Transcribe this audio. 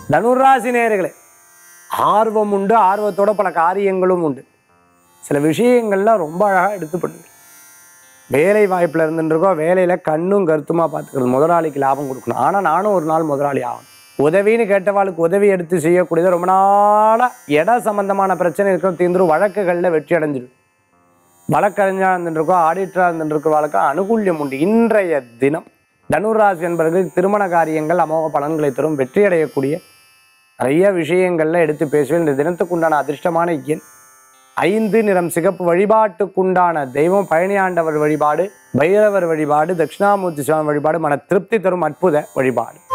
தனுராசி நேயர்களே ஆர்வம் உண்டு ஆர்வத்தோட பல காரியங்களும் உண்டு சில விஷயங்கள்லாம் ரொம்ப அழகாக எடுத்து பண்ணுங்க வேலை வாய்ப்பில் இருந்துருக்கோம் வேலையில் கண்ணும் கருத்துமா பார்த்துக்கிறது முதலாளிக்கு லாபம் கொடுக்கணும் ஆனால் நானும் ஒரு நாள் முதலாளி ஆகணும் உதவின்னு கேட்டவாளுக்கு உதவி எடுத்து செய்யக்கூடியது ரொம்ப நாளாக இட சம்பந்தமான பிரச்சனை இருக்கிற தீர்ந்துரும் வழக்குகளில் வெற்றி அடைஞ்சிடும் வழக்கறிஞராக இருந்துருக்கோம் ஆடிட்டராக இருந்துருக்கிறவாளுக்கு அனுகூல்யம் உண்டு இன்றைய தினம் தனுராசி என்பவர்களுக்கு திருமண காரியங்கள் அமோக பலன்களை தரும் வெற்றி அடையக்கூடிய நிறைய விஷயங்கள்ல எடுத்து பேசுவேன் இந்த தினத்துக்குண்டான அதிர்ஷ்டமான எண் ஐந்து நிறம் சிகப்பு வழிபாட்டுக்குண்டான தெய்வம் பழனியாண்டவர் வழிபாடு பைரவர் வழிபாடு தட்சிணாமூர்த்தி சுவாமி வழிபாடு மன திருப்தி தரும் அற்புத வழிபாடு